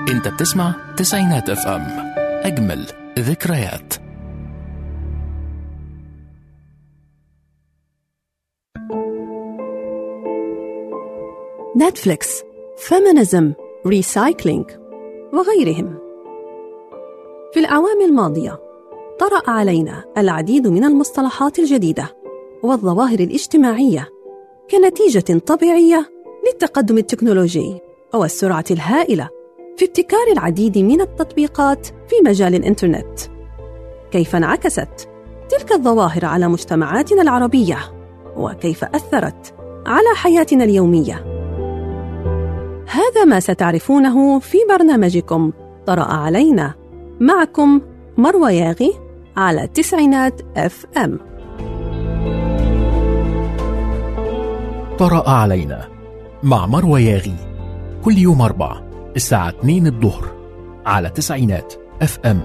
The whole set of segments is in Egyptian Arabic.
انت بتسمع تسعينات اف ام اجمل ذكريات نتفليكس فيمينيزم ريسايكلينج وغيرهم في الأعوام الماضية طرأ علينا العديد من المصطلحات الجديدة والظواهر الاجتماعية كنتيجة طبيعية للتقدم التكنولوجي والسرعة الهائلة في ابتكار العديد من التطبيقات في مجال الإنترنت كيف انعكست تلك الظواهر على مجتمعاتنا العربية وكيف أثرت على حياتنا اليوميه هذا ما ستعرفونه في برنامجكم طرأ علينا معكم مروى ياغي على تسعينات اف ام طرأ علينا مع مروى ياغي كل يوم أربع الساعة 2 الظهر على تسعينات اف ام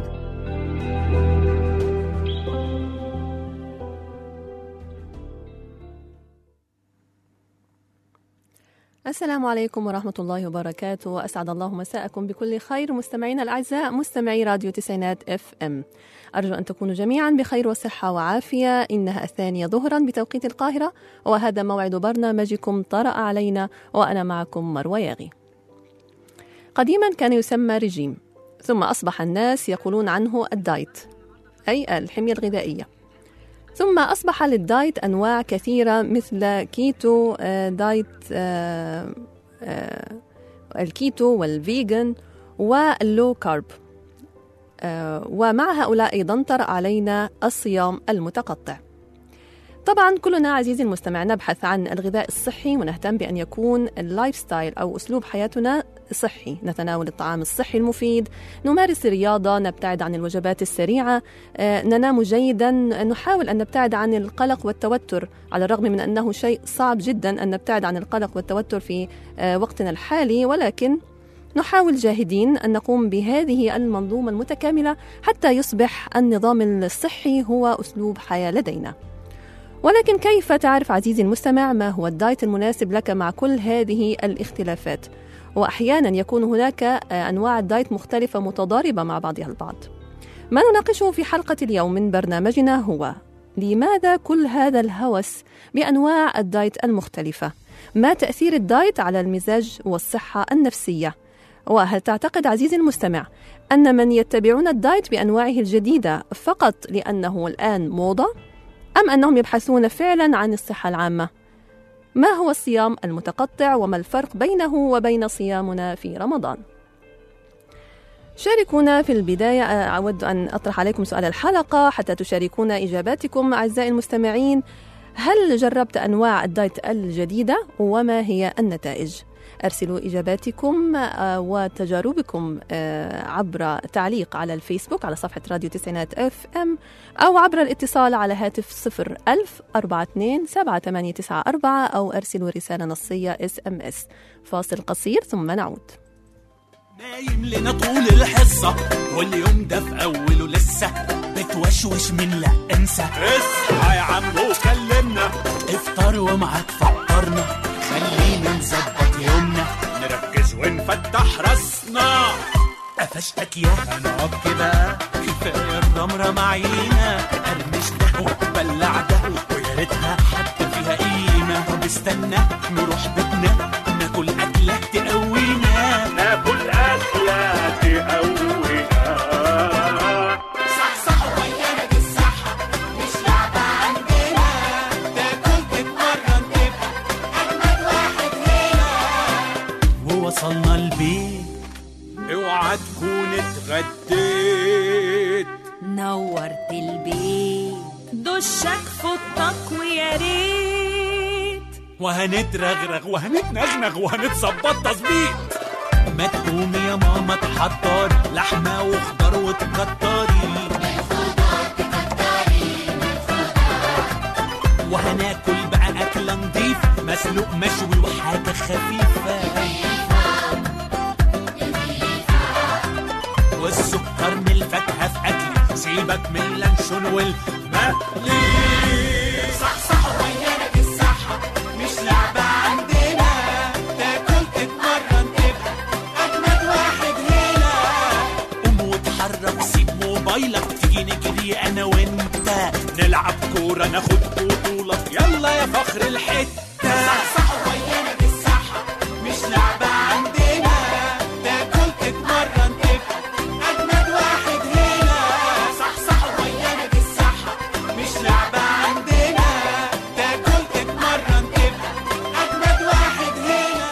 السلام عليكم ورحمة الله وبركاته أسعد الله مساءكم بكل خير مستمعينا الأعزاء مستمعي راديو تسعينات اف ام أرجو أن تكونوا جميعا بخير وصحة وعافية إنها الثانية ظهرا بتوقيت القاهرة وهذا موعد برنامجكم طرأ علينا وأنا معكم مروى ياغي قديما كان يسمى رجيم ثم أصبح الناس يقولون عنه الدايت أي الحمية الغذائية ثم أصبح للدايت أنواع كثيرة مثل كيتو آه، دايت آه، آه، الكيتو والفيجن واللو كارب آه، ومع هؤلاء أيضا طرأ علينا الصيام المتقطع طبعا كلنا عزيزي المستمع نبحث عن الغذاء الصحي ونهتم بأن يكون اللايف ستايل أو أسلوب حياتنا صحي نتناول الطعام الصحي المفيد نمارس الرياضة نبتعد عن الوجبات السريعة آه، ننام جيدا نحاول أن نبتعد عن القلق والتوتر على الرغم من أنه شيء صعب جدا أن نبتعد عن القلق والتوتر في آه، وقتنا الحالي ولكن نحاول جاهدين أن نقوم بهذه المنظومة المتكاملة حتى يصبح النظام الصحي هو أسلوب حياة لدينا ولكن كيف تعرف عزيزي المستمع ما هو الدايت المناسب لك مع كل هذه الاختلافات واحيانا يكون هناك آه، انواع الدايت مختلفه متضاربه مع بعضها البعض ما نناقشه في حلقه اليوم من برنامجنا هو لماذا كل هذا الهوس بانواع الدايت المختلفه ما تاثير الدايت على المزاج والصحه النفسيه وهل تعتقد عزيزي المستمع ان من يتبعون الدايت بانواعه الجديده فقط لانه الان موضه ام انهم يبحثون فعلا عن الصحه العامه ما هو الصيام المتقطع وما الفرق بينه وبين صيامنا في رمضان شاركونا في البداية آه، أود أن أطرح عليكم سؤال الحلقة حتى تشاركونا إجاباتكم أعزائي المستمعين هل جربت أنواع الدايت الجديدة وما هي النتائج؟ أرسلوا إجاباتكم آه، وتجاربكم آه، عبر تعليق على الفيسبوك على صفحة راديو تسعينات اف ام أو عبر الاتصال على هاتف 01000 42 7894 أو أرسلوا رسالة نصية اس ام اس فاصل قصير ثم نعود نايم لنا طول الحصة واليوم ده في أوله لسه بتوشوش من لا انسى اصحى يا عم وكلمنا افطر ومعاك فطرنا خلينا نظبط يومنا نركز ونفتح راسنا قفشتك يا هنقعد كده كفاية الرمرة معينا قرمش ده وبلع ده ويا ريتها حتى فيها قيمة طب استنى نروح بيتنا ناكل أكلة تقوينا ناكل أكلة تقوينا ووصلنا البيت اوعى تكون اتغديت نورت البيت دشك فضك ويا ريت وهنترغرغ وهنتنغنغ وهنتظبط تظبيط ما تقومي يا ماما تحضر لحمة وخضار وتكتري وهناكل بقى أكلة نضيف مسلوق مشوي وحاجة خفيفة والسكر من الفاكهة في أكلي سيبك من اللانشون والمقلي صحصح وياك الصحة مش لعبة عندنا تاكل تتمرن تبقى أجمد واحد هنا نلعب كورة ناخد بطولة يلا يا فخر الحتة صحصحوا ويانا بالصحة مش لعبة عندنا تاكل تتمرن تبقى أجمد واحد هنا صحصحوا ويانا بالصحة مش لعبة عندنا تاكل تتمرن تبقى أجمد واحد هنا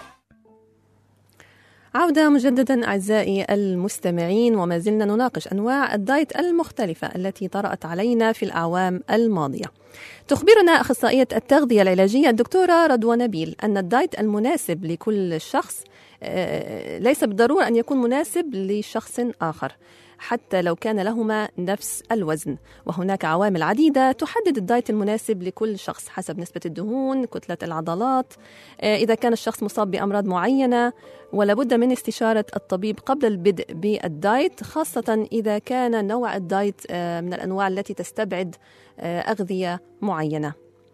عودة مجددا أعزائي المستمعين وما زلنا نناقش أنواع الدايت المختلفة التي طرأت علينا في الأعوام الماضية تخبرنا أخصائية التغذية العلاجية الدكتورة رضوى نبيل أن الدايت المناسب لكل شخص آه، ليس بالضرورة أن يكون مناسب لشخص آخر حتى لو كان لهما نفس الوزن وهناك عوامل عديدة تحدد الدايت المناسب لكل شخص حسب نسبة الدهون كتلة العضلات آه، إذا كان الشخص مصاب بأمراض معينة ولا بد من استشارة الطبيب قبل البدء بالدايت خاصة إذا كان نوع الدايت آه، من الأنواع التي تستبعد آه، أغذية معينة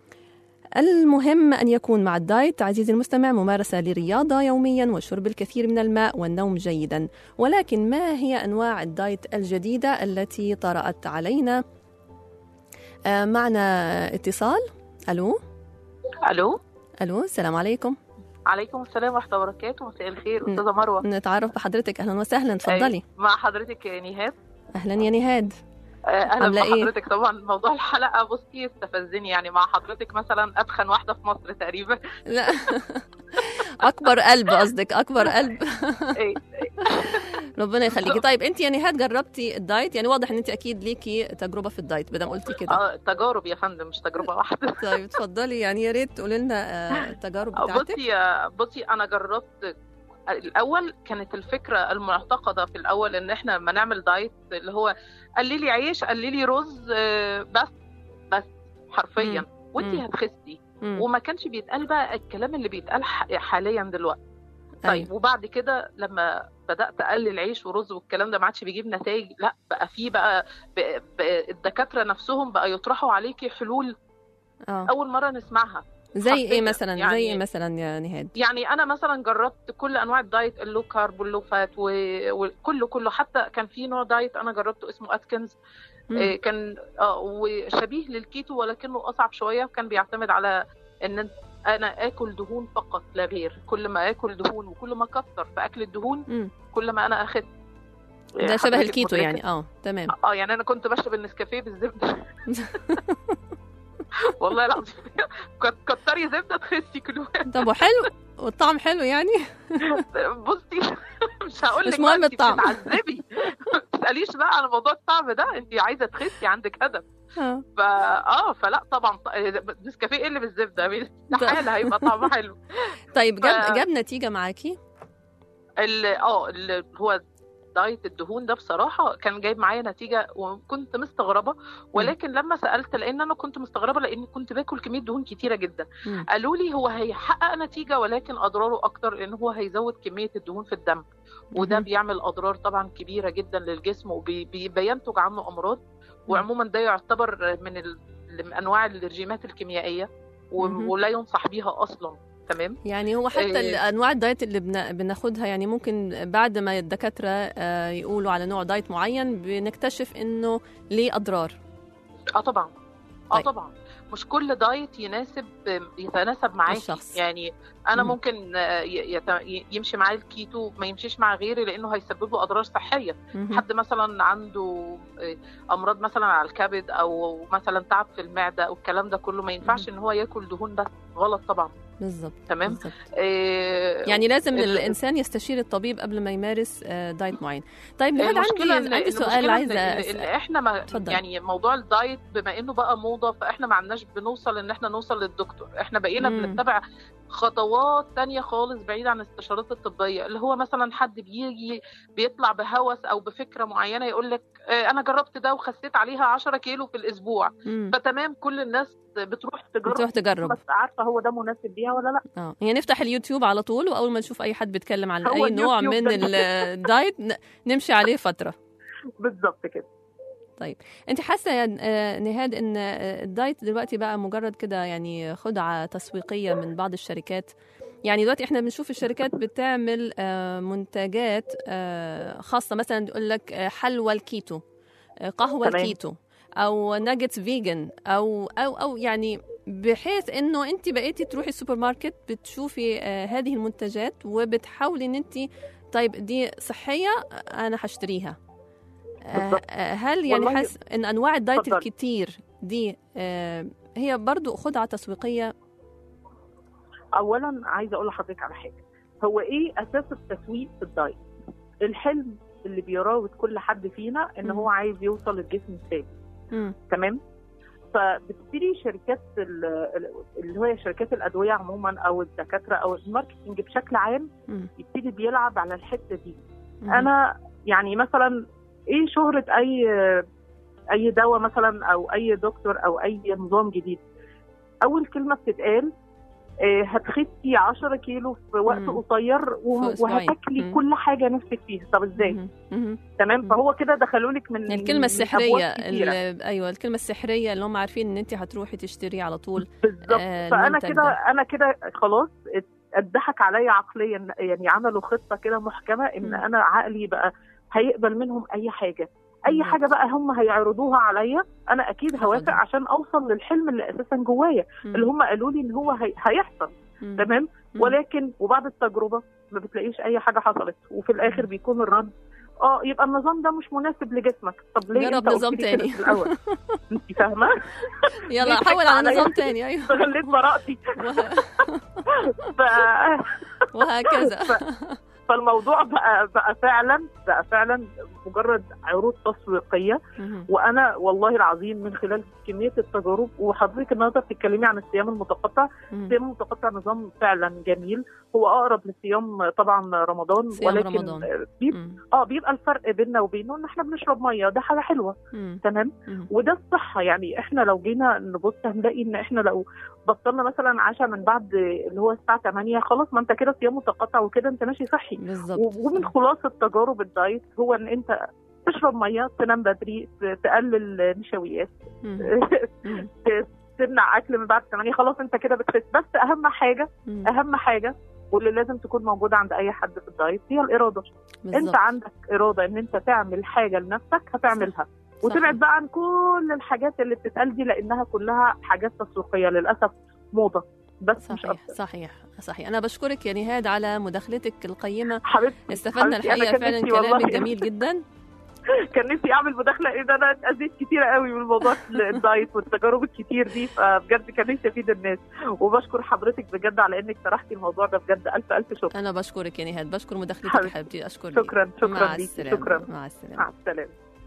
المهم أن يكون مع الدايت عزيزي المستمع ممارسة لرياضة يوميا وشرب الكثير من الماء والنوم جيدا ولكن ما هي أنواع الدايت الجديدة التي طرأت علينا آه، معنا اتصال ألو الو ألو السلام عليكم عليكم السلام ورحمه الله وبركاته مساء الخير استاذه مروه نتعرف بحضرتك أهلا وسهلا تفضلي أيوة. مع حضرتك يا نهاد أهلا يا نهاد آه، اهلا عاملة إيه؟ بحضرتك طبعا موضوع الحلقه بصي استفزني يعني مع حضرتك مثلا اتخن واحده في مصر تقريبا لا أكبر قلب قصدك أكبر قلب إيه. ربنا يخليكي طيب أنت يا نهاد جربتي الدايت يعني واضح أن أنت أكيد ليكي تجربة في الدايت بدل قلتي كده اه تجارب يا فندم مش تجربه واحده طيب اتفضلي يعني يا ريت تقولي لنا آه، التجارب بتاعتك بصي آه، بصي انا جربت الاول كانت الفكره المعتقده في الاول ان احنا لما نعمل دايت اللي هو قللي عيش قللي رز آه، بس بس حرفيا وانت مم. هتخسي مم. وما كانش بيتقال بقى الكلام اللي بيتقال ح- حاليا دلوقتي أيوة. طيب وبعد كده لما بدات اقلل عيش ورز والكلام ده ما عادش بيجيب نتائج لا بقى في بقى, بقى, بقى الدكاتره نفسهم بقى يطرحوا عليكي حلول اه اول مره نسمعها زي ايه حرفياً. مثلا يعني- زي ايه مثلا يا نهاد يعني انا مثلا جربت كل انواع الدايت اللو كارب واللو فات و- وكله كله حتى كان في نوع دايت انا جربته اسمه اتكنز مم. آه، كان اه وشبيه للكيتو ولكنه اصعب شويه كان بيعتمد على ان أنت- انا اكل دهون فقط لا غير كل ما اكل دهون وكل ما اكتر في اكل الدهون مم. كل ما انا اخدت ده شبه الكيتو يعني اه تمام اه يعني انا كنت بشرب النسكافيه بالزبده والله العظيم كت- كتري زبده تخسي كيلو طب وحلو والطعم حلو يعني بصي مش هقول مش لك مهم بقى انت الطعم. بتتعذبي ما تساليش بقى على موضوع الطعم ده انت عايزه تخسي عندك هدف آه. فا اه فلا طبعا ط- نسكافيه ايه اللي بالزبده استحاله هيبقى طعمه حلو طيب جاب ف- جاب نتيجه معاكي ال- اه اللي هو دايت الدهون ده بصراحة كان جايب معايا نتيجة وكنت مستغربة ولكن لما سألت لأن أنا كنت مستغربة لأني كنت باكل كمية دهون كتيرة جدا مم. قالوا لي هو هيحقق نتيجة ولكن أضراره أكتر لأن هو هيزود كمية الدهون في الدم وده مهم. بيعمل أضرار طبعا كبيرة جدا للجسم وبينتج عنه أمراض وعموما ده يعتبر من ال... من أنواع الرجيمات الكيميائية و... مهم. ولا ينصح بيها أصلا تمام يعني هو حتى إيه. انواع الدايت اللي بن- بناخدها يعني ممكن بعد ما الدكاتره آه، يقولوا على نوع دايت معين بنكتشف انه ليه اضرار اه طبعا اه طيب. طبعا مش كل دايت يناسب يتناسب معاكي الشخص. يعني انا مم. ممكن آه، ي- يت- يمشي معايا الكيتو ما يمشيش مع غيري لانه هيسبب له اضرار صحيه مهم. حد مثلا عنده آه، امراض مثلا على الكبد او مثلا تعب في المعده او الكلام ده كله ما ينفعش ان هو ياكل دهون بس غلط طبعا بالظبط تمام. بالظبط. آه، يعني لازم ال- الانسان يستشير الطبيب قبل ما يمارس آه، دايت معين طيب نهاد المشكلة عندي إن- عندي المشكلة سؤال إن- عايزه إن, أسأل. إن احنا ما اتفضل. يعني موضوع الدايت بما انه بقى موضه فاحنا ما عندناش بنوصل ان احنا نوصل للدكتور احنا بقينا مم. بنتبع خطوات تانية خالص بعيد عن الاستشارات الطبيه اللي هو مثلا حد بيجي بيطلع بهوس او بفكره معينه يقول لك آه، انا جربت ده وخسيت عليها 10 كيلو في الاسبوع مم. فتمام كل الناس بتروح تجرب بتروح تجرب بس عارفه هو ده مناسب ليها ولا لا اه يعني نفتح اليوتيوب على طول واول ما نشوف اي حد بيتكلم عن هو اي نوع اليوتيوب من ده. الدايت ن- نمشي عليه فتره بالظبط كده انت حاسه يا آه، نهاد ان آه، الدايت دلوقتي بقى مجرد كده يعني خدعه تسويقيه من بعض الشركات يعني دلوقتي احنا بنشوف الشركات بتعمل آه، منتجات آه، خاصه مثلا يقول لك آه، حلوى الكيتو آه، قهوه تمام. الكيتو او ناجتس فيجن او او او يعني بحيث انه انت بقيتي تروحي السوبر ماركت بتشوفي آه، هذه المنتجات وبتحاولي ان انت طيب دي صحيه انا حاشتريها آه، بالضبط. آه، هل يعني والله- حس ان انواع الدايت اتفضلي. الكتير دي آه، هي برضو خدعه تسويقيه اولا عايزه اقول لحضرتك على حاجه هو ايه اساس التسويق في الدايت الحلم اللي بيراود كل حد فينا ان مم. هو عايز يوصل للجسم الثاني مم. تمام فبتبتدي شركات ال- ال- اللي هي شركات الادويه عموما او الدكاتره او الماركتنج بشكل عام مم. يبتدي بيلعب على الحته دي مم. انا يعني مثلا ايه شهره اي اي دواء مثلا او اي دكتور او اي نظام جديد اول كلمه بتتقال آه، هتخسي 10 كيلو في وقت مم. قصير و- في أسبوعين. وهتاكلي مم. كل حاجه نفسك فيها طب ازاي مم. مم. تمام مم. فهو كده دخلوا لك من الكلمة من السحرية أبواب كتيرة. ال- ايوه الكلمة السحرية اللي هم عارفين ان انت هتروحي تشتري على طول بالظبط آه، فانا المنتج كده ده. انا كده خلاص ات- اتضحك عليا عقليا يعني عملوا خطه كده محكمه ان مم. انا عقلي بقى هيقبل منهم اي حاجه اي بالظبط. حاجه بقى هم هيعرضوها عليا انا اكيد هاخدها. هوافق عشان اوصل للحلم اللي اساسا جوايا مم. اللي هم قالوا لي ان هو هي... هيحصل مم. تمام مم. ولكن وبعد التجربه ما بتلاقيش اي حاجه حصلت وفي الاخر مم. بيكون الرد اه يبقى النظام ده مش مناسب لجسمك طب ليه جرب انت قلت نظام لي كده تاني. في الاول انت فاهمه يلا بيضحك حول على عليا. نظام تاني ايوه استغليت براءتي وه- ف... وهكذا فالموضوع بقى بقى فعلا بقى فعلا مجرد عروض تسويقيه مم. وانا والله العظيم من خلال كميه التجارب وحضرتك النهارده بتتكلمي عن الصيام المتقطع مم. الصيام المتقطع نظام فعلا جميل هو اقرب لصيام طبعا رمضان صيام ولكن رمضان. بيبقى مم. اه بيبقى الفرق بيننا وبينه ان احنا بنشرب ميه ده حاجه حلوه مم. تمام مم. وده الصحه يعني احنا لو جينا نبص هنلاقي ان احنا لو بطلنا مثلا عشاء من بعد اللي هو الساعه 8 خلاص ما انت كده صيام متقطع وكده انت ماشي صحي بالظبط و- ومن خلاصه تجارب الدايت هو ان انت تشرب ميه تنام بدري ت- تقلل نشويات مم. مم. ت- تمنع اكل من بعد 8 خلاص انت كده بتخس بس اهم حاجه مم. اهم حاجه واللي لازم تكون موجوده عند اي حد في الدايت هي الاراده انت بالظبط عندك اراده ان انت تعمل حاجه لنفسك هتعملها وتبعد بقى عن كل الحاجات اللي بتتقال دي لانها كلها حاجات تسويقيه للاسف موضه بس مش صحيح اكتر صحيح صحيح انا بشكرك يا نهاد على مداخلتك القيمه حبيبتي استفدنا حبيبتي، أنا الحقيقه كان فعلا نفسي كلامك والله- جميل جدا كان نفسي اعمل مداخله ايه ده انا اتاذيت كتير قوي من موضوع الدايت والتجارب الكتير دي فبجد كان نفسي افيد الناس وبشكر حضرتك بجد على انك طرحتي الموضوع ده بجد الف الف شكر انا بشكرك يا نهاد بشكر مداخلتك يا حبيبتي. حبيبتي اشكرك شكرا شكرا مع ليكي السلامه شكرا مع السلامه مع السلامه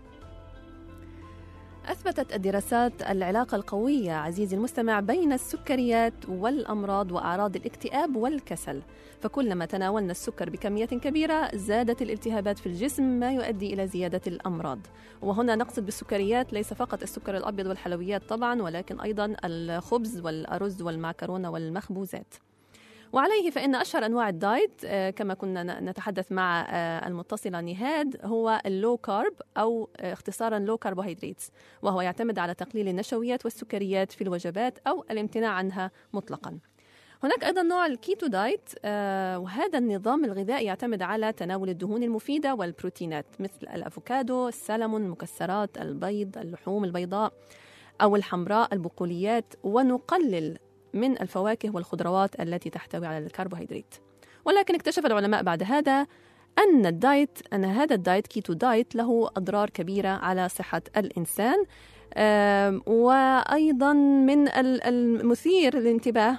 أثبتت الدراسات العلاقة القوية عزيزي المستمع بين السكريات والأمراض وأعراض الاكتئاب والكسل فكلما تناولنا السكر بكمية كبيرة زادت الالتهابات في الجسم ما يؤدي إلى زيادة الأمراض وهنا نقصد بالسكريات ليس فقط السكر الأبيض والحلويات طبعا ولكن أيضا الخبز والأرز والمعكرونة والمخبوزات وعليه فإن أشهر أنواع الدايت آه، كما كنا ن- نتحدث مع آه، المتصلة نهاد هو اللو كارب أو آه، اختصارا لو كربوهيدراتس وهو يعتمد على تقليل النشويات والسكريات في الوجبات أو الامتناع عنها مطلقا هناك أيضا نوع الكيتو دايت آه، وهذا النظام الغذائي يعتمد على تناول الدهون المفيدة والبروتينات مثل الأفوكادو السلمون المكسرات البيض اللحوم البيضاء أو الحمراء البقوليات ونقلل من الفواكه والخضروات التي تحتوي على الكربوهيدرات ولكن اكتشف العلماء بعد هذا أن الدايت أن هذا الدايت كيتو دايت له أضرار كبيرة على صحة الإنسان آم، وأيضا من ال- المثير للانتباه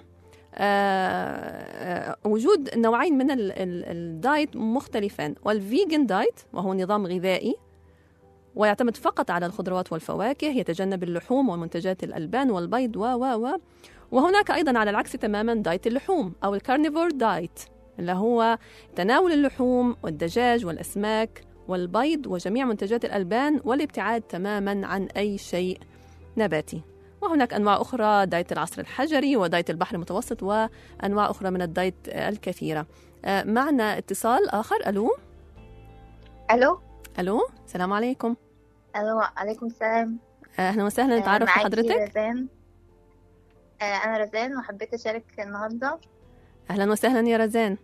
آه، آه، وجود نوعين من ال- ال- الدايت مختلفان والفيجن دايت وهو نظام غذائي ويعتمد فقط على الخضروات والفواكه يتجنب اللحوم ومنتجات الألبان والبيض و و و وهناك أيضا على العكس تماما دايت اللحوم أو الكارنيفور دايت اللي هو تناول اللحوم والدجاج والأسماك والبيض وجميع منتجات الألبان والابتعاد تماما عن أي شيء نباتي وهناك أنواع أخرى دايت العصر الحجري ودايت البحر المتوسط وأنواع أخرى من الدايت الكثيرة آه، معنا اتصال آخر ألو الو ألو السلام عليكم الو عليكم السلام أهلا وسهلا آه، نتعرف معاكي بحضرتك رزان آه، انا رزان وحبيت اشارك النهارده أهلا وسهلا يا رزان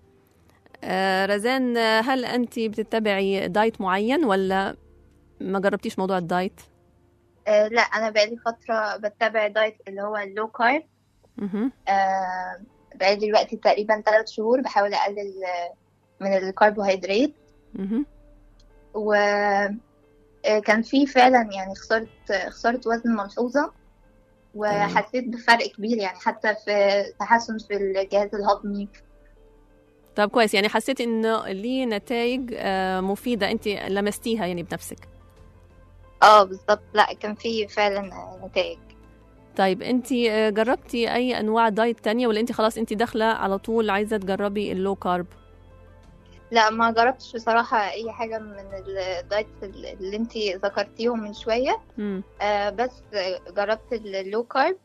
آه، رزان آه، هل أنت بتتبعي دايت معين ولا ما جربتيش موضوع الدايت؟ آه لا انا بقالي فتره بتبع دايت اللي هو اللو كارب مهم. آه بقالي دلوقتي تقريبا ثلاث شهور بحاول اقلل آه، من الكربوهيدرات مهم. و آه، كان في فعلا يعني خسرت خسرت وزن ملحوظة وحسيت بفرق كبير يعني حتى في تحسن في الجهاز الهضمي طب كويس يعني حسيت انه ليه نتائج آه، مفيده انت لمستيها يعني بنفسك اه بالظبط لا كان في فعلا آه، نتائج طيب انت آه، جربتي اي انواع دايت تانية ولا انت خلاص انت داخله على طول عايزه تجربي اللو كارب لا ما جربتش بصراحة أي حاجة من الدايت اللي انتي ذكرتيهم من شوية مم. آه بس جربت اللو كارب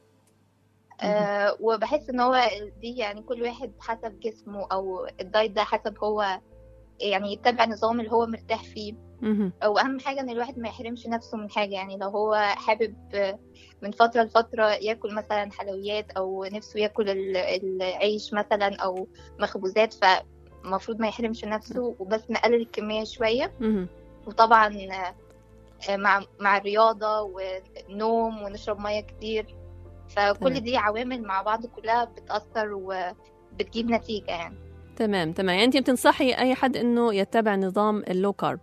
آه وبحس ان هو دي يعني كل واحد حسب جسمه او الدايت ده حسب هو يعني يتبع نظام اللي هو مرتاح فيه مهم. واهم حاجه ان الواحد ما يحرمش نفسه من حاجه يعني لو هو حابب من فتره لفتره ياكل مثلا حلويات او نفسه ياكل ال- العيش مثلا او مخبوزات فالمفروض ما يحرمش نفسه وبس نقلل الكميه شويه مهم. وطبعا آه، مع مع الرياضه والنوم ونشرب ميه كتير تمام. فكل دي عوامل مع بعض كلها بتاثر وبتجيب نتيجه يعني تمام تمام يعني انت بتنصحي اي حد انه يتبع نظام اللو كارب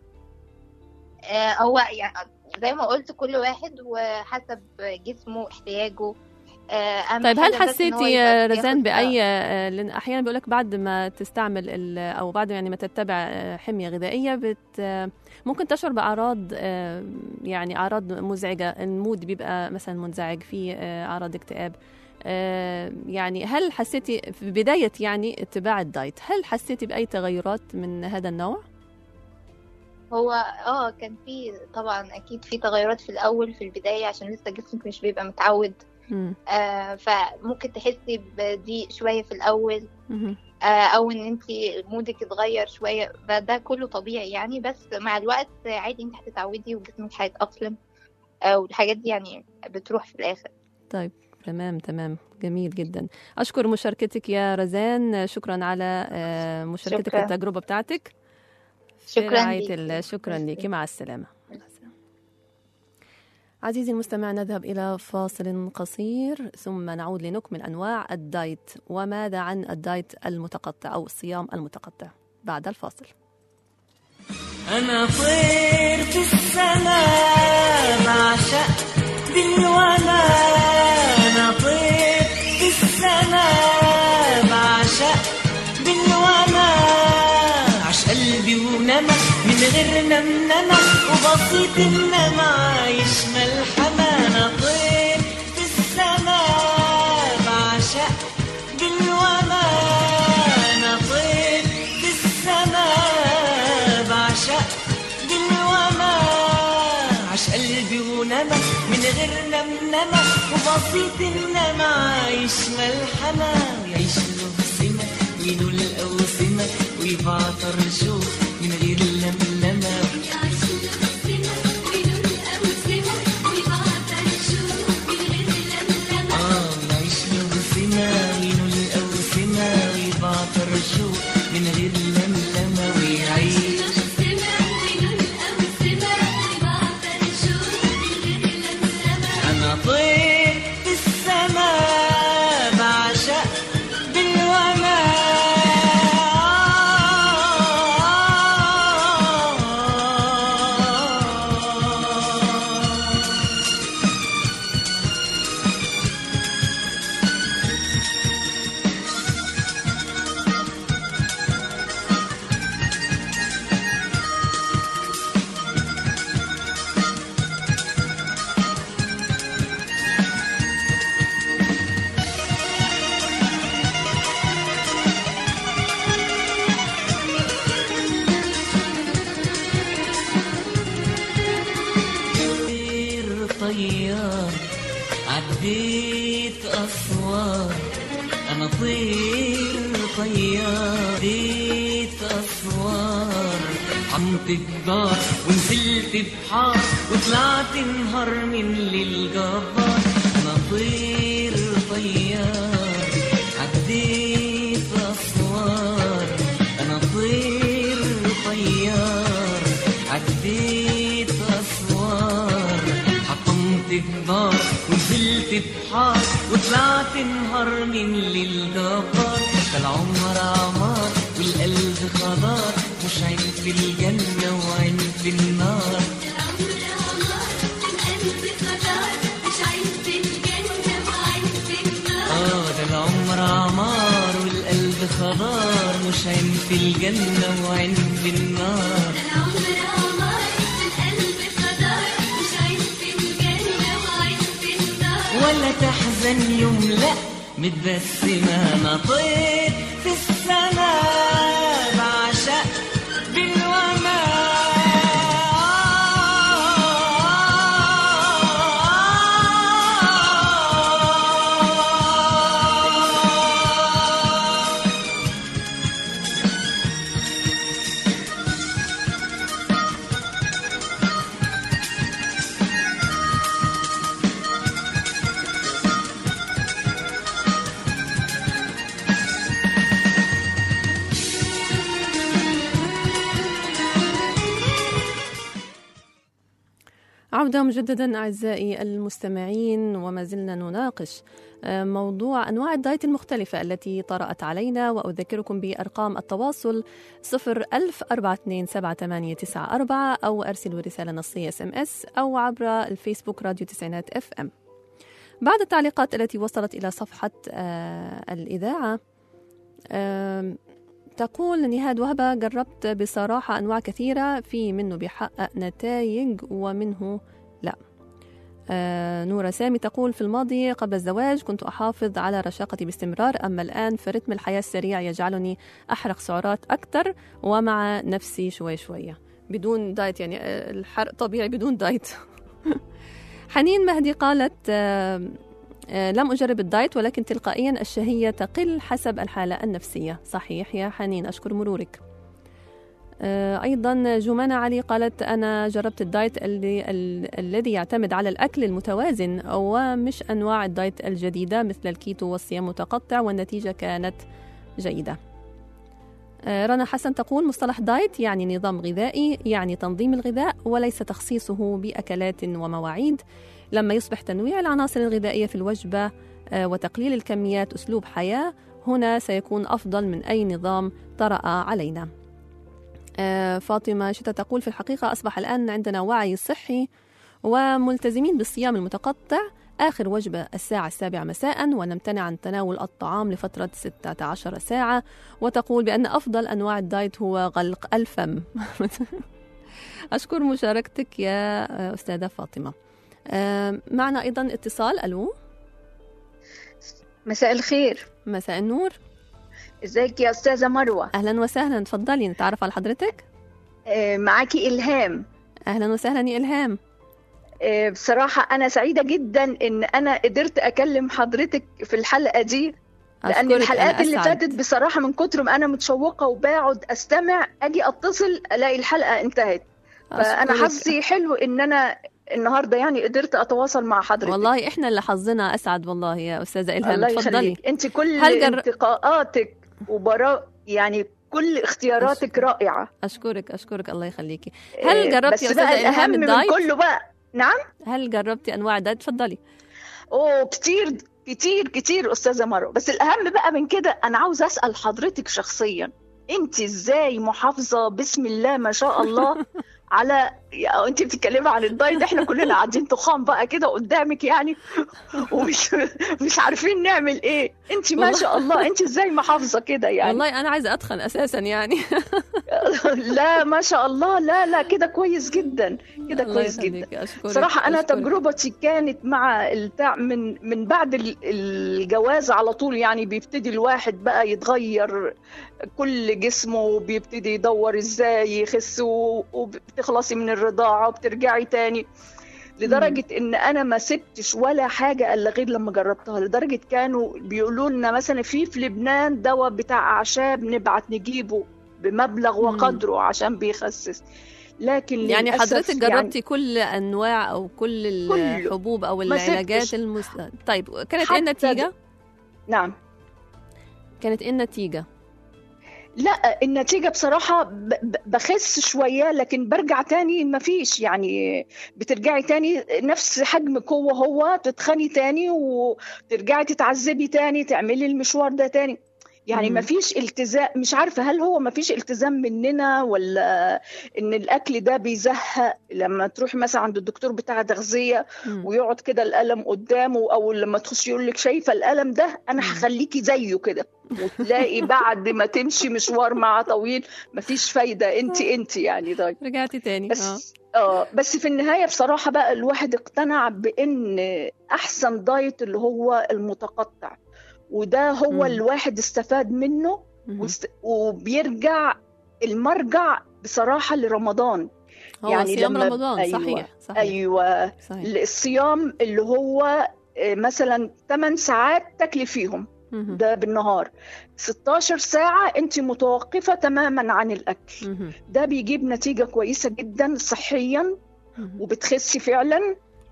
آه، هو يعني زي ما قلت كل واحد وحسب جسمه احتياجه آه، أهم طيب هل حاجة بس إن هو حسيتي يبقى يا رزان بياخد- باي آه، لان احيانا بيقول لك بعد ما تستعمل ال- او بعد يعني ما تتبع آه، حميه غذائيه بت آه، ممكن تشعر باعراض آه، يعني اعراض مزعجه المود بيبقى مثلا منزعج في آه، اعراض اكتئاب آه، يعني هل حسيتي في بدايه يعني اتباع الدايت هل حسيتي باي تغيرات من هذا النوع هو اه كان في طبعا اكيد في تغيرات في الاول في البدايه عشان لسه جسمك مش بيبقى متعود مم. آه فممكن تحسي بضيق شويه في الاول مهم. آه او ان انت مودك اتغير شويه فده كله طبيعي يعني بس مع الوقت عادي انت هتتعودي وجسمك هيتاقلم آه والحاجات دي يعني بتروح في الاخر طيب تمام تمام جميل جدا أشكر مشاركتك يا رزان شكرا على آه، مشاركتك شكراً. التجربة بتاعتك في شكراً رعاية ليكي. الله شكرا ميرسي. لك مع السلامة عزيزي المستمع نذهب إلى فاصل قصير ثم نعود لنكمل أنواع الدايت وماذا عن الدايت المتقطع أو الصيام المتقطع بعد الفاصل أنا طير في السماء بعشق بالولا أنا طير في السماء بعشق بالولا عش قلبي ونمى من غير نمنمة وبسيط النمى يشمل حما أنا طير في السماء بعشق بالولا أنا طير في السماء بعشق بالولا عش قلبي ونمى من غير نمنمة وبسيط النمى يشمل حما يعيش له سمة وينو الأوسمة ويبعثر شوف من غير لملمة آه يعيش له سمة وينو الأوسمة ويبعثر شوف من غير لملمة ويعيش أنا طير في السماء بعشق بالولا طير طيار عديت أسوار أنا طير طيار عديت أسوار عمت الدار ونزلت بحار وطلعت نهار من للجبار أنا طير طيار عديت أسوار أنا طير طيار عديت أسوار حطم طلعت نهار من للجبار ده العمر عمار والقلب خضار مش عين في الجنة وعين في النار اه ده العمر عمار والقلب خضار مش عين في الجنة وعين في النار ولا تحزن يوم لا متبسمة أنا طير في السماء بعشق بالوماء عودة مجددا أعزائي المستمعين وما زلنا نناقش آه، موضوع أنواع الدايت المختلفة التي طرأت علينا وأذكركم بأرقام التواصل 010427894 أو أرسلوا رسالة نصية اس ام اس أو عبر الفيسبوك راديو تسعينات اف ام بعد التعليقات التي وصلت إلى صفحة آه، الإذاعة آم، تقول نهاد وهبة جربت بصراحة أنواع كثيرة في منه بيحقق نتائج ومنه لا آه نورة سامي تقول في الماضي قبل الزواج كنت أحافظ على رشاقتي باستمرار أما الآن فرتم الحياة السريع يجعلني أحرق سعرات أكثر ومع نفسي شوي شوية بدون دايت يعني آه، الحرق طبيعي بدون دايت حنين مهدي قالت آه آه، لم أجرب الدايت ولكن تلقائيا الشهية تقل حسب الحالة النفسية صحيح يا حنين أشكر مرورك آه، أيضا جمانة علي قالت أنا جربت الدايت اللي ال- الذي يعتمد على الأكل المتوازن ومش أنواع الدايت الجديدة مثل الكيتو والصيام متقطع والنتيجة كانت جيدة آه، رنا حسن تقول مصطلح دايت يعني نظام غذائي يعني تنظيم الغذاء وليس تخصيصه بأكلات ومواعيد لما يصبح تنويع العناصر الغذائية في الوجبة آه، وتقليل الكميات أسلوب حياة هنا سيكون أفضل من أي نظام طرأ علينا آه، فاطمة شتا تقول في الحقيقة أصبح الآن عندنا وعي صحي وملتزمين بالصيام المتقطع آخر وجبة الساعة السابعة مساء ونمتنع عن تناول الطعام لفترة 16 ساعة وتقول بأن أفضل أنواع الدايت هو غلق الفم أشكر مشاركتك يا آه، أستاذة فاطمة آه، معنا أيضا اتصال ألو مساء الخير مساء النور ازيك يا استاذه مروه أهلا وسهلا تفضلي نتعرف على حضرتك آه، معاكي الهام أهلا وسهلا يا إلهام آه، بصراحه انا سعيده جدا ان انا قدرت اكلم حضرتك في الحلقه دي لان أشكرك، الحلقات أنا اللي أسعد. فاتت بصراحه من كتر ما انا متشوقه وبقعد استمع اجي اتصل الاقي الحلقه انتهت فانا أشكرك. حظي حلو ان انا النهارده يعني قدرت اتواصل مع حضرتك والله إحنا اللي حظنا أسعد والله يا أستاذة إلهام الله تفضلي يخليك انت كل هل جر- انتقاءاتك وبراء يعني كل اختياراتك رائعه أشكرك أشكرك الله يخليكي هل آه، جربتي يا بس بقى أستاذة إلهام الاهم من الدايت؟ كله بقى نعم هل جربتي أنواع الدايت تفضلي اوه كتير كتير كتير استاذه مروه بس الاهم بقى من كده انا عاوز اسال حضرتك شخصيا انت ازاي محافظه بسم الله ما شاء الله على يا- انت بتتكلمي عن الدايت احنا كلنا قاعدين تخان بقى كده قدامك يعني ومش مش عارفين نعمل ايه انت ما والله. شاء الله انت ازاي محافظه كده يعني والله أنا عايزة أتخن أساسا يعني لا ما شاء الله لا لا كده كويس جدا كده الله كويس جدا يخليكي، أشكرك صراحة أنا أشكرك. تجربتي كانت مع التع... من من بعد ال- الجواز على طول يعني بيبتدي الواحد بقى يتغير كل جسمه بيبتدي يدور ازاي يخس و- وبتخلصي من الرضاعة وبترجعي تاني لدرجة إن أنا ما سبتش ولا حاجة إلا غير لما جربتها لدرجة كانوا بيقولوا لنا مثلا في في لبنان دواء بتاع أعشاب نبعت نجيبه بمبلغ وقدره عشان بيخسس لكن يعني للأسف حضرتك يعني جربتي كل انواع او كل كله. الحبوب او ما العلاجات سبتش. المس... طيب كانت ايه حتى النتيجه نعم كانت ايه النتيجه لا النتيجة بصراحة ب- ب- بخس شوية لكن برجع تاني مفيش يعني بترجعي تاني نفس حجم قوة هو تتخني تاني وترجعي تتعذبي تاني تعملي المشوار ده تاني يعني مم. مفيش التزام مش عارفة هل هو مفيش التزام مننا ولا ان الاكل ده بيزهق لما تروحي مثلا عند الدكتور بتاع تغذية مم. ويقعد كده القلم قدامه او لما تخش يقول لك شايفه القلم ده انا مم. هخليكي زيه كده وتلاقي بعد ما تمشي مشوار معاه طويل مفيش فايده انت انت يعني طيب رجعتي تاني اه بس اه بس في النهايه بصراحه بقى الواحد اقتنع بان احسن دايت اللي هو المتقطع وده هو مم. الواحد استفاد منه مهم. واست- وبيرجع المرجع بصراحه لرمضان هو يعني صيام لما- رمضان أيوة. صحيح صحيح ايوه صحيح الصيام اللي هو آه، مثلا 8 ساعات تاكلي فيهم مهم. ده بالنهار 16 ساعة انت متوقفة تماما عن الأكل مهم. ده بيجيب نتيجة كويسة جدا صحيا مهم. وبتخسي فعلا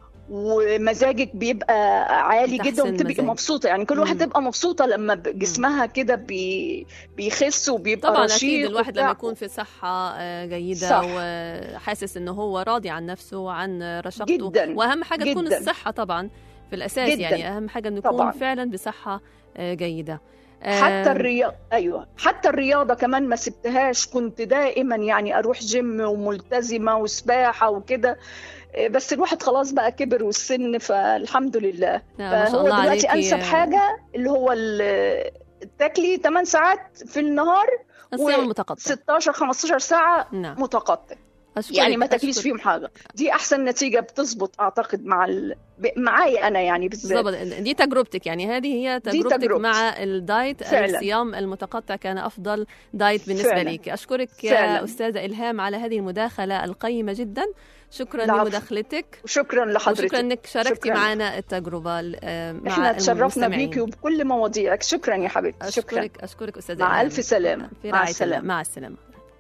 ومزاجك بيبقى عالي بتحسن جدا وبتبقي المزاج. مبسوطة يعني كل واحد مم. تبقى مبسوطة لما ب- جسمها كده بي بيخس وبيبقى طبعا رشيق اكيد الواحد وبتاع. لما يكون في صحه آه، جيده صح. وحاسس انه هو راضي عن نفسه وعن رشاقته جدا واهم حاجه تكون جداً. الصحه طبعا في الاساس جداً. يعني اهم حاجه انه يكون طبعاً. فعلا بصحه آه، جيده حتى آه، الرياضة أيوة حتى الرياضة كمان ما سبتهاش كنت دائما يعني أروح جيم وملتزمة وسباحة وكده إيه، بس الواحد خلاص بقى كبر والسن فالحمد لله لا، ما شاء فهو الله دلوقتي عليكي. أنسب حاجة اللي هو ال- تاكلي 8 ساعات في النهار الصيام و- المتقطع 16 15 ساعة نعم متقطع أشكرك يعني ما تاكليش أشكرك. فيهم حاجة دي أحسن نتيجة بتظبط أعتقد مع ال... ب- معايا أنا يعني بالذات بالضبط دي تجربتك يعني هذه هي دي تجربتك تجربتي. مع الدايت فعلاً. الصيام المتقطع كان افضل دايت بالنسبه فعلاً. لك اشكرك يا فعلاً. استاذه الهام على هذه المداخله القيمه جدا شكرا العفو. لمداخلتك وشكرا لحضرتك وشكرا انك شاركتي شكراً. معنا التجربه آه، مع احنا تشرفنا المستمعين. بيكي وبكل مواضيعك شكرا يا حبيبتي شكرا اشكرك اشكرك استاذه مع إلهام. ألف سلامة. في مع رعايه السلامة. الله. مع السلامه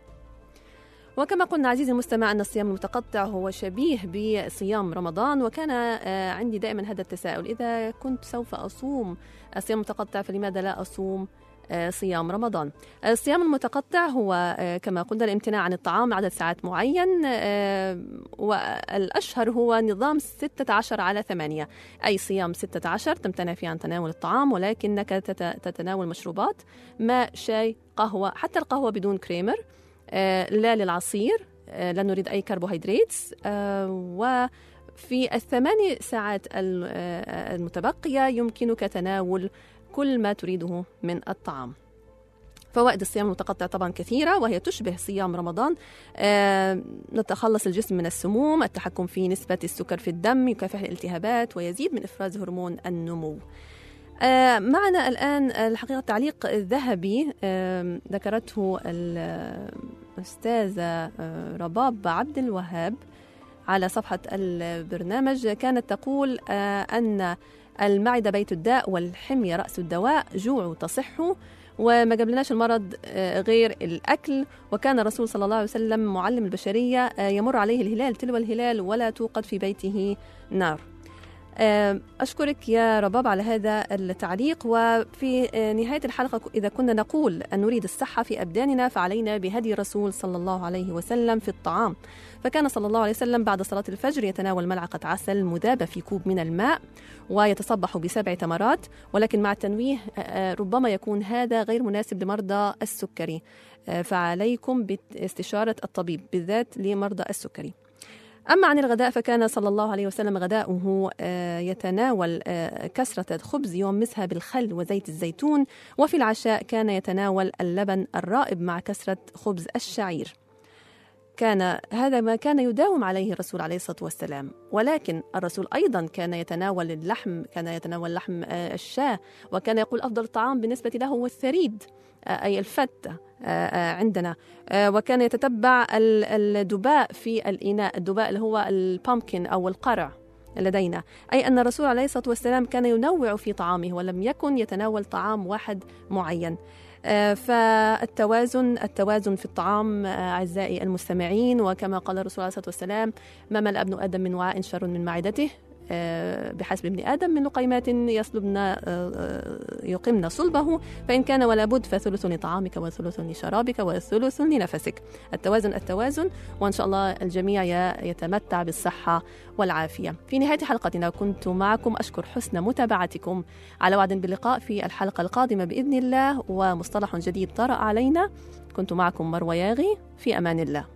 وكما قلنا عزيزي المستمع أن الصيام المتقطع هو شبيه بصيام رمضان وكان آه، عندي دائما هذا التساؤل إذا كنت سوف أصوم الصيام المتقطع فلماذا لا أصوم آه، صيام رمضان الصيام المتقطع هو آه، كما قلنا الامتناع عن الطعام عدد ساعات معين آه، والأشهر هو نظام 16 على 8 أي صيام 16 تمتنع فيه عن تناول الطعام ولكنك تت- تتناول مشروبات ماء شاي قهوة حتى القهوة بدون كريمر آه، لا للعصير آه، لا نريد أي كربوهيدرات آه، وفي الثماني ساعات ال- آه، المتبقية يمكنك تناول كل ما تريده من الطعام فوائد الصيام المتقطع طبعا كثيرة وهي تشبه صيام رمضان آه، نتخلص الجسم من السموم التحكم في نسبة السكر في الدم يكافح الالتهابات ويزيد من إفراز هرمون النمو آه، معنا الآن الحقيقة تعليق ذهبي آم، ذكرته الأستاذة آه، رباب عبد الوهاب على صفحة البرنامج كانت تقول آه، أن المعدة بيت الداء والحمية رأس الدواء جوع تصح وما قبلناش المرض آه، غير الأكل وكان الرسول صلى الله عليه وسلم معلم البشرية آه، يمر عليه الهلال تلو الهلال ولا توقد في بيته نار آه، أشكرك يا رباب على هذا التعليق وفي آه، نهاية الحلقة إذا كنا نقول أن نريد الصحة في أبداننا فعلينا بهدي الرسول صلى الله عليه وسلم في الطعام فكان صلى الله عليه وسلم بعد صلاة الفجر يتناول ملعقة عسل مذابة في كوب من الماء ويتصبح بسبع تمرات ولكن مع التنويه آه، آه، ربما يكون هذا غير مناسب لمرضى السكري آه، فعليكم باستشارة الطبيب بالذات لمرضى السكري أما عن الغداء فكان صلى الله عليه وسلم غداؤه آه، يتناول آه، كسرة خبز يومسها بالخل وزيت الزيتون وفي العشاء كان يتناول اللبن الرائب مع كسرة خبز الشعير كان هذا ما كان يداوم عليه الرسول عليه الصلاة والسلام ولكن الرسول أيضا كان يتناول اللحم كان يتناول لحم آه، الشاة وكان يقول أفضل الطعام بالنسبة له هو الثريد آه، أي الفتة آه، آه، عندنا آه، وكان يتتبع ال- الدباء في الإناء الدباء اللي هو البامكن أو القرع لدينا أي أن الرسول عليه الصلاة والسلام كان ينوع في طعامه ولم يكن يتناول طعام واحد معين آه، فالتوازن التوازن في الطعام آه، أعزائي المستمعين وكما قال الرسول عليه الصلاة والسلام ما ملأ ابن آدم من وعاء شر من معدته آه، بحسب ابن آدم من لقيمات يسلبنا آه، آه، يقمن صلبه فإن كان ولا بد فثلث لطعامك وثلث لشرابك وثلث لنفسك التوازن التوازن وإن شاء الله الجميع ي- يتمتع بالصحة والعافية في نهاية حلقتنا كنت معكم أشكر حسن متابعتكم على وعد باللقاء في الحلقة القادمة بإذن الله ومصطلح جديد طرأ علينا كنت معكم مروى ياغي في أمان الله